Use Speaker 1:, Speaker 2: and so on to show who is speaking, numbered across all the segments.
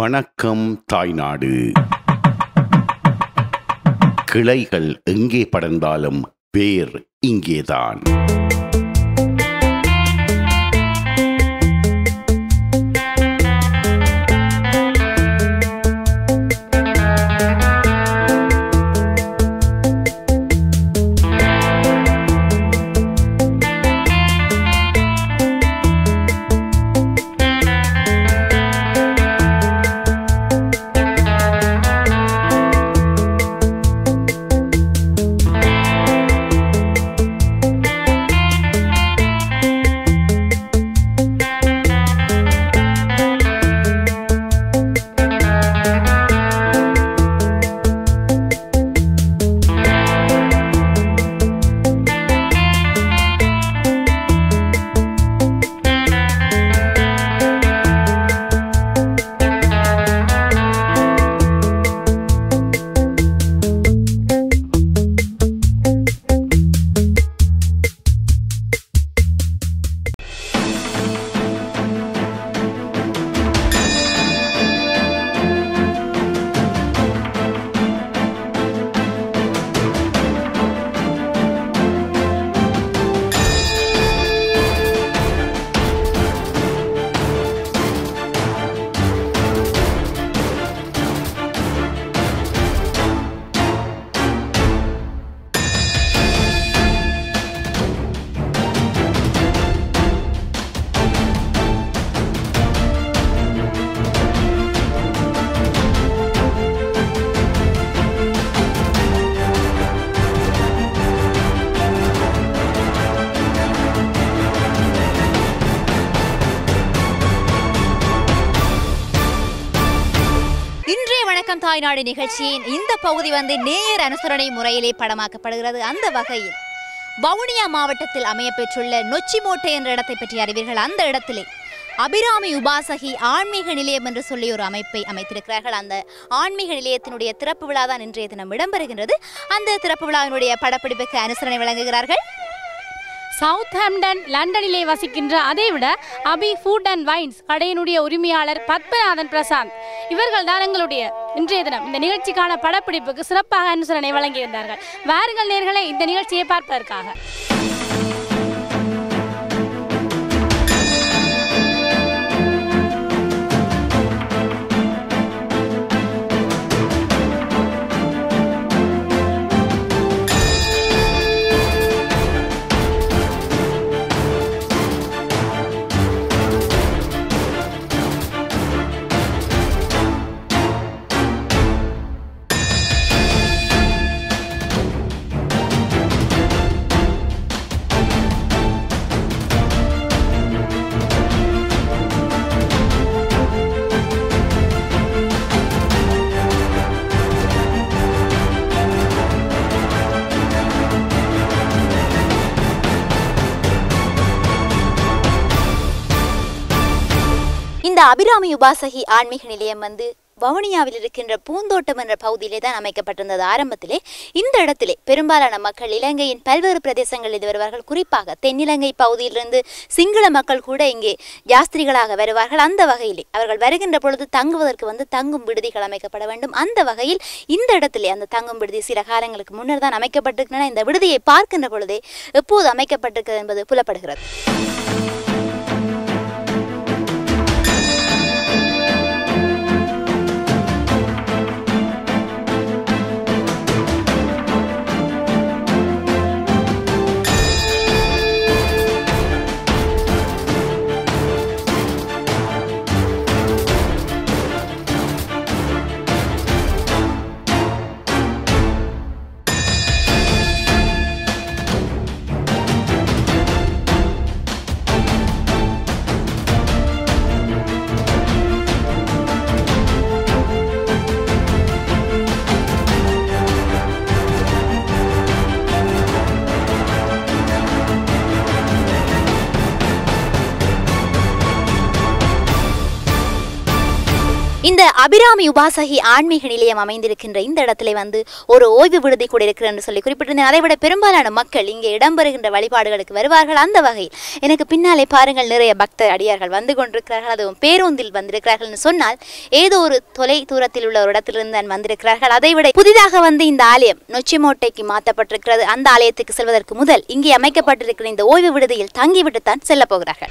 Speaker 1: வணக்கம் தாய்நாடு கிளைகள் எங்கே படர்ந்தாலும் வேர் இங்கேதான்
Speaker 2: இன்றைய வணக்கம் தாய்நாடு நிகழ்ச்சியின் இந்த பகுதி வந்து நேர் அனுசரணை முறையிலே படமாக்கப்படுகிறது அந்த வகையில் வவுனியா மாவட்டத்தில் அமையப்பெற்றுள்ள நொச்சிமோட்டை என்ற இடத்தை பற்றி அறிவீர்கள் அந்த இடத்திலே அபிராமி உபாசகி ஆன்மீக நிலையம் என்று சொல்லி ஒரு அமைப்பை அமைத்திருக்கிறார்கள் அந்த ஆன்மீக நிலையத்தினுடைய திறப்பு விழா தான் இன்றைய தினம் இடம்பெறுகின்றது அந்த திறப்பு விழாவினுடைய படப்பிடிப்புக்கு அனுசரணை வழங்குகிறார்கள்
Speaker 3: சவுத் ஹாம்டன் லண்டனிலே வசிக்கின்ற அதை விட அபி ஃபுட் அண்ட் வைன்ஸ் கடையினுடைய உரிமையாளர் பத்மநாதன் பிரசாந்த் இவர்கள் தான் எங்களுடைய இன்றைய தினம் இந்த நிகழ்ச்சிக்கான படப்பிடிப்புக்கு சிறப்பாக அனுசரணை வழங்கியிருந்தார்கள் வாருங்கள் நேர்களை இந்த நிகழ்ச்சியை பார்ப்பதற்காக
Speaker 2: இந்த அபிராமி உபாசகி ஆன்மீக நிலையம் வந்து வவுனியாவில் இருக்கின்ற பூந்தோட்டம் என்ற பகுதியிலே தான் அமைக்கப்பட்டிருந்தது ஆரம்பத்திலே இந்த இடத்திலே பெரும்பாலான மக்கள் இலங்கையின் பல்வேறு பிரதேசங்களில் வருவார்கள் குறிப்பாக தென்னிலங்கை பகுதியிலிருந்து சிங்கள மக்கள் கூட இங்கே யாஸ்திரிகளாக வருவார்கள் அந்த வகையிலே அவர்கள் வருகின்ற பொழுது தங்குவதற்கு வந்து தங்கும் விடுதிகள் அமைக்கப்பட வேண்டும் அந்த வகையில் இந்த இடத்திலே அந்த தங்கும் விடுதி சில காலங்களுக்கு முன்னர் தான் அமைக்கப்பட்டிருக்கின்றன இந்த விடுதியை பார்க்கின்ற பொழுதே எப்போது அமைக்கப்பட்டிருக்கிறது என்பது புலப்படுகிறது இந்த அபிராமி உபாசகி ஆன்மீக நிலையம் அமைந்திருக்கின்ற இந்த இடத்துல வந்து ஒரு ஓய்வு விடுதி கூட இருக்கிறன்னு சொல்லி குறிப்பிட்டிருந்தேன் அதை விட பெரும்பாலான மக்கள் இங்கே இடம்பெறுகின்ற வழிபாடுகளுக்கு வருவார்கள் அந்த வகையில் எனக்கு பின்னாலே பாருங்கள் நிறைய பக்த அடியார்கள் வந்து கொண்டிருக்கிறார்கள் அதுவும் பேருந்தில் வந்திருக்கிறார்கள்னு சொன்னால் ஏதோ ஒரு தொலை தூரத்தில் உள்ள ஒரு இடத்திலிருந்து தான் வந்திருக்கிறார்கள் அதை விட புதிதாக வந்து இந்த ஆலயம் நொச்சிமோட்டைக்கு மாற்றப்பட்டிருக்கிறது அந்த ஆலயத்துக்கு செல்வதற்கு முதல் இங்கே அமைக்கப்பட்டிருக்கிற இந்த ஓய்வு விடுதியில் தங்கிவிட்டு தான் செல்ல போகிறார்கள்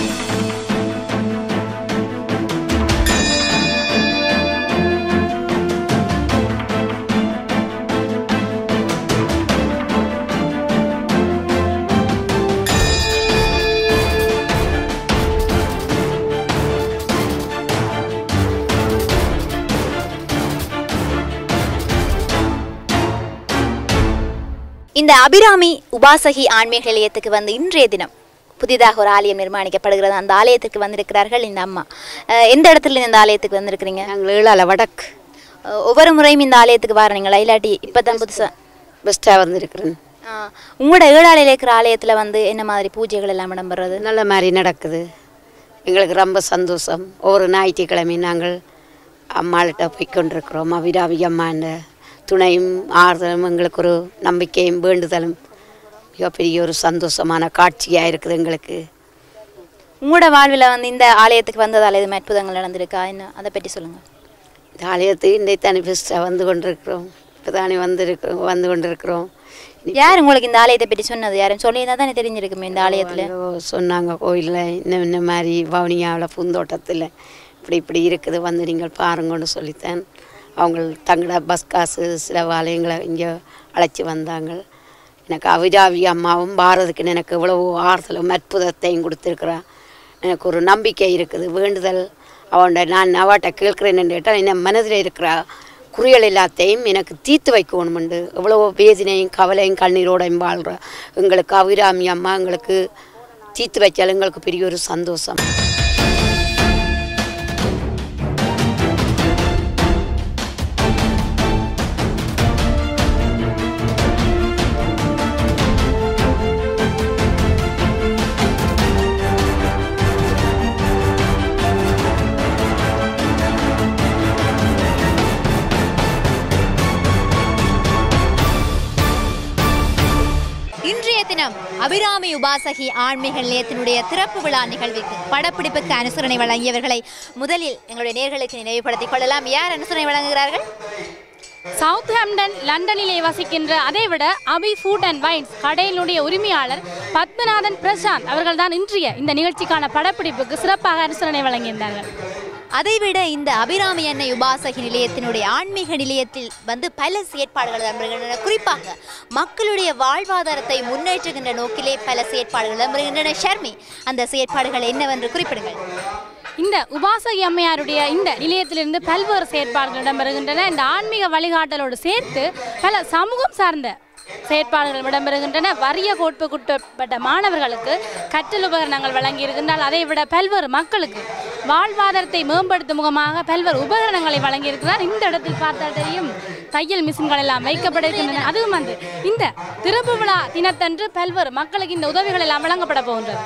Speaker 2: இந்த அபிராமி உபாசகி ஆன்மீக நிலையத்துக்கு வந்து இன்றைய தினம் புதிதாக ஒரு ஆலயம் நிர்மாணிக்கப்படுகிறது அந்த ஆலயத்துக்கு வந்திருக்கிறார்கள் இந்த அம்மா அஹ் எந்த இடத்துல இந்த ஆலயத்துக்கு வந்திருக்கிறீங்க
Speaker 4: நாங்கள் ஏழால வடக்கு
Speaker 2: அஹ் ஒவ்வொரு முறையும் இந்த ஆலயத்துக்கு வரீங்களா இல்லாட்டி இப்போ தான் புதுசாக
Speaker 4: பெஸ்ட்டாக வந்திருக்கிறேன்
Speaker 2: உங்களோட ஏழாலையில் இருக்கிற ஆலயத்தில் வந்து என்ன மாதிரி பூஜைகள் எல்லாம் இடம்பெறது
Speaker 4: நல்ல மாதிரி நடக்குது எங்களுக்கு ரொம்ப சந்தோஷம் ஒவ்வொரு ஞாயிற்றுக்கிழமை நாங்கள் அம்மாள்கிட்ட போய் கொண்டிருக்கிறோம் அபிராமி அம்மாண்ட துணையும் ஆறுதலும் எங்களுக்கு ஒரு நம்பிக்கையும் வேண்டுதலும் மிகப்பெரிய ஒரு சந்தோஷமான காட்சியாக இருக்குது எங்களுக்கு
Speaker 2: உங்களோட வாழ்வில் வந்து இந்த ஆலயத்துக்கு வந்ததால் எதுவும் அற்புதங்கள் நடந்திருக்கா என்ன அதை பற்றி சொல்லுங்கள்
Speaker 4: இந்த ஆலயத்துக்கு இன்றைய தானே பெஸ்ட்டாக வந்து கொண்டிருக்கிறோம் இப்போ தானே வந்திருக்கிறோம் வந்து கொண்டிருக்கிறோம்
Speaker 2: யார் உங்களுக்கு இந்த ஆலயத்தை பற்றி சொன்னது யாரும் சொல்லியிருந்தா தானே தெரிஞ்சிருக்குமே இந்த ஆலயத்தில்
Speaker 4: ஏதோ சொன்னாங்க கோயிலில் இன்னும் இந்த மாதிரி வவுனியாவில் பூந்தோட்டத்தில் இப்படி இப்படி இருக்குது வந்து நீங்கள் பாருங்கன்னு சொல்லித்தேன் அவங்க தங்களோட பஸ் காசு சில வாலயங்களை இங்கே அழைச்சி வந்தாங்க எனக்கு அவிராவி அம்மாவும் பாரதுக்கு எனக்கு இவ்வளவு ஆறுதலும் அற்புதத்தையும் கொடுத்துருக்குறா எனக்கு ஒரு நம்பிக்கை இருக்குது வேண்டுதல் அவன்ட நான் அவட்ட கேட்குறேன்னு கேட்டால் என் மனதில் இருக்கிற குறியல் எல்லாத்தையும் எனக்கு தீர்த்து வைக்கணுமெண்டு எவ்வளவோ வேதனையும் கவலையும் கண்ணீரோடையும் வாழ்கிற எங்களுக்கு அபிராமி அம்மா எங்களுக்கு தீர்த்து வைச்சால் எங்களுக்கு பெரிய ஒரு சந்தோஷம்
Speaker 2: இன்றைய தினம் அபிராமி உபாசகி ஆன்மீக நிலையத்தினுடைய திறப்பு விழா நிகழ்விற்கு படப்பிடிப்புக்கு அனுசரணை வழங்கியவர்களை முதலில் எங்களுடைய நேர்களுக்கு நினைவுபடுத்திக் கொள்ளலாம் யார் அனுசரணை வழங்குகிறார்கள்
Speaker 3: சவுத் ஹாம்டன் லண்டனிலே வசிக்கின்ற அதைவிட அபி ஃபுட் அண்ட் வைன்ஸ் கடையினுடைய உரிமையாளர் பத்மநாதன் பிரசாந்த் அவர்கள்தான் இன்றைய இந்த நிகழ்ச்சிக்கான படப்பிடிப்புக்கு சிறப்பாக அனுசரணை வழங்கியிருந்தார்கள்
Speaker 2: அதைவிட இந்த அபிராமி அன்னை உபாசகி நிலையத்தினுடைய ஆன்மீக நிலையத்தில் வந்து பல செயற்பாடுகள் இடம்பெறுகின்றன குறிப்பாக மக்களுடைய வாழ்வாதாரத்தை முன்னேற்றுகின்ற நோக்கிலே பல செயற்பாடுகள் இடம்பெறுகின்றன ஷர்மி அந்த செயற்பாடுகள் என்னவென்று குறிப்பிடுங்கள்
Speaker 3: இந்த உபாசகி அம்மையாருடைய இந்த நிலையத்திலிருந்து பல்வேறு செயற்பாடுகள் இடம்பெறுகின்றன இந்த ஆன்மீக வழிகாட்டலோடு சேர்த்து பல சமூகம் சார்ந்த செயற்பாடுகள் இடம்பெறுகின்றன வறிய கோட்புக்குட்பட்ட மாணவர்களுக்கு கற்றல் உபகரணங்கள் வழங்கியிருக்கின்றால் அதை விட பல்வேறு மக்களுக்கு வாழ்வாதாரத்தை மேம்படுத்தும் முகமாக பல்வேறு உபகரணங்களை வழங்கியிருக்கிறார் இந்த இடத்தில் பார்த்தால் தெரியும் தையல் மிஷின்கள் எல்லாம் வைக்கப்பட்டிருக்கின்றன அதுவும் வந்து இந்த திறப்பு விழா தினத்தன்று பல்வேறு மக்களுக்கு இந்த உதவிகள் எல்லாம் வழங்கப்பட போகின்றது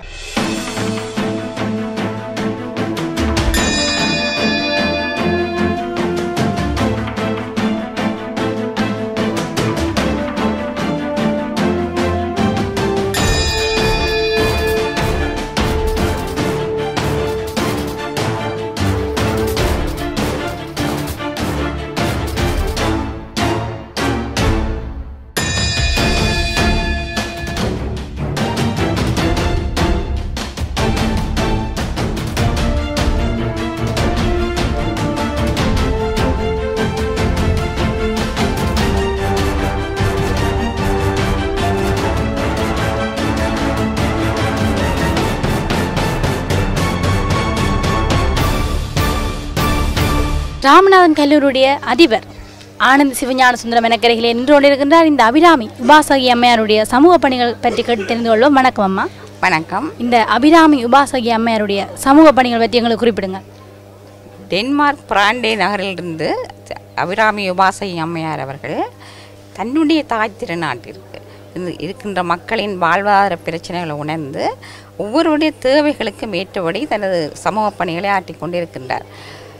Speaker 3: ராமநாதன் கல்லூரியுடைய அதிபர் ஆனந்த் சிவஞான சுந்தரம் எனக்கரைகளே நின்று கொண்டிருக்கின்றார் இந்த அபிராமி உபாசகி அம்மையாருடைய சமூக பணிகள் பற்றி கேட்டு தெரிந்து கொள்வோம் வணக்கம் அம்மா
Speaker 5: வணக்கம்
Speaker 3: இந்த அபிராமி உபாசகி அம்மையாருடைய சமூக பணிகள் பற்றி எங்களுக்கு குறிப்பிடுங்க
Speaker 5: டென்மார்க் பிராண்டே நகரிலிருந்து அபிராமி உபாசகி அம்மையார் அவர்கள் தன்னுடைய தாய் திருநாட்டிற்கு இருந்து இருக்கின்ற மக்களின் வாழ்வாதார பிரச்சனைகளை உணர்ந்து ஒவ்வொருவருடைய தேவைகளுக்கும் ஏற்றபடி தனது சமூக பணிகளை ஆற்றிக் கொண்டிருக்கின்றார்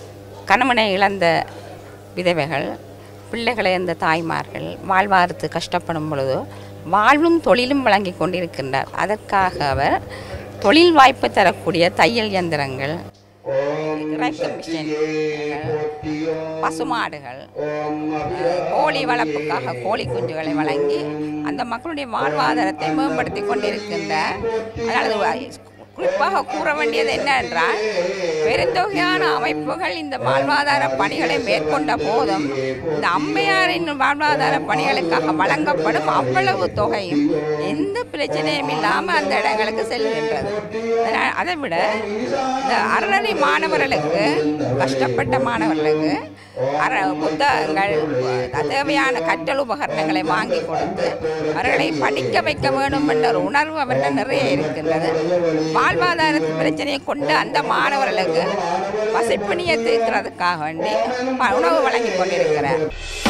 Speaker 5: கணவனை இழந்த விதவைகள் பிள்ளைகளை இழந்த தாய்மார்கள் வாழ்வாரத்து கஷ்டப்படும் பொழுது வாழ்வும் தொழிலும் வழங்கி கொண்டிருக்கின்றார் அதற்காக அவர் தொழில் வாய்ப்பு தரக்கூடிய தையல் இயந்திரங்கள் இறக்கு மிஷின்கள், பசுமாடுகள் கோழி வளர்ப்புக்காக கோழி குஞ்சுகளை வழங்கி அந்த மக்களுடைய வாழ்வாதாரத்தை மேம்படுத்தி கொண்டிருக்கின்றார் அதனால் குறிப்பாக கூற வேண்டியது என்னவென்றால் பெருந்தொகையான அமைப்புகள் இந்த வாழ்வாதார பணிகளை மேற்கொண்ட போதும் இந்த அம்மையாரின் வாழ்வாதார பணிகளுக்காக வழங்கப்படும் அவ்வளவு தொகையும் எந்த பிரச்சனையும் இல்லாமல் அந்த இடங்களுக்கு செல்கின்றது அதனால் அதை விட இந்த அறநெறி மாணவர்களுக்கு கஷ்டப்பட்ட மாணவர்களுக்கு அற புத்தகங்கள் அஹ், தேவையான கற்றல் உபகரணங்களை வாங்கி கொடுத்து அவர்களை படிக்க வைக்க வேண்டும் என்ற ஒரு உணர்வு அவர்கள் நிறைய இருக்கின்றது வாழ்வாதார பிரச்சனையை கொண்டு அந்த மாணவர்களுக்கு பசிப்பணியை தீர்க்கிறதுக்காக வேண்டி ப- உணவு வழங்கி கொண்டிருக்கிறார்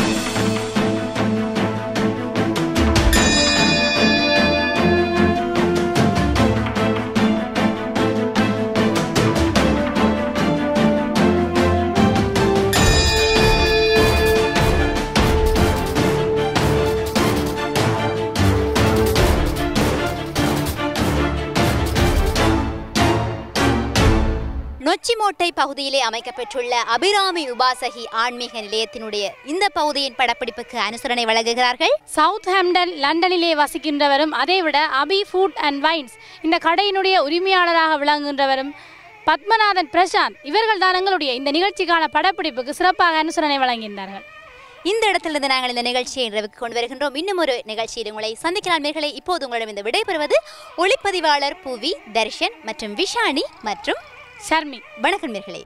Speaker 2: நொச்சிமோட்டை பகுதியிலே அமைக்கப்பெற்றுள்ள அபிராமி உபாசகி ஆன்மீக நிலையத்தினுடைய இந்த பகுதியின் படப்பிடிப்புக்கு அனுசரணை வழங்குகிறார்கள்
Speaker 3: சவுத் ஹாம்டன் லண்டனிலே வசிக்கின்றவரும் அதைவிட அபி ஃபுட் அண்ட் வைன்ஸ் இந்த கடையினுடைய உரிமையாளராக விளங்குகின்றவரும் பத்மநாதன் பிரசாந்த் இவர்கள் தான் எங்களுடைய இந்த நிகழ்ச்சிக்கான படப்பிடிப்புக்கு சிறப்பாக அனுசரணை வழங்கியிருந்தார்கள்
Speaker 2: இந்த இடத்திலிருந்து நாங்கள் இந்த நிகழ்ச்சியை நிறைவுக்கு கொண்டு வருகின்றோம் இன்னும் ஒரு நிகழ்ச்சியில் உங்களை சந்திக்கலாம் நேர்களை இப்போது உங்களிடம் இந்த விடைபெறுவது ஒளிப்பதிவாளர் புவி தர்ஷன் மற்றும் விஷானி மற்றும்
Speaker 3: ஷர்மி
Speaker 2: வணக்கம் நேர்களே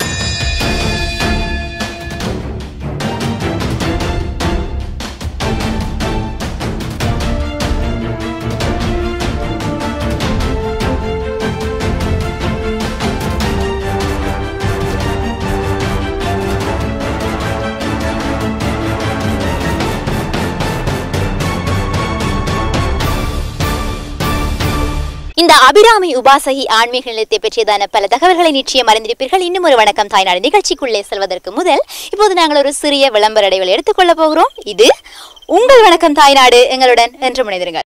Speaker 2: இந்த அபிராமி உபாசகி ஆன்மீக நிலையத்தை பற்றியதான பல தகவல்களை நிச்சயம் அறிந்திருப்பீர்கள் இன்னும் ஒரு வணக்கம் தாய்நாடு நிகழ்ச்சிக்குள்ளே செல்வதற்கு முதல் இப்போது நாங்கள் ஒரு சிறிய விளம்பர இடைவெளி எடுத்துக்கொள்ள போகிறோம் இது உங்கள் வணக்கம் தாய்நாடு எங்களுடன் என்று முனைந்திருங்கள்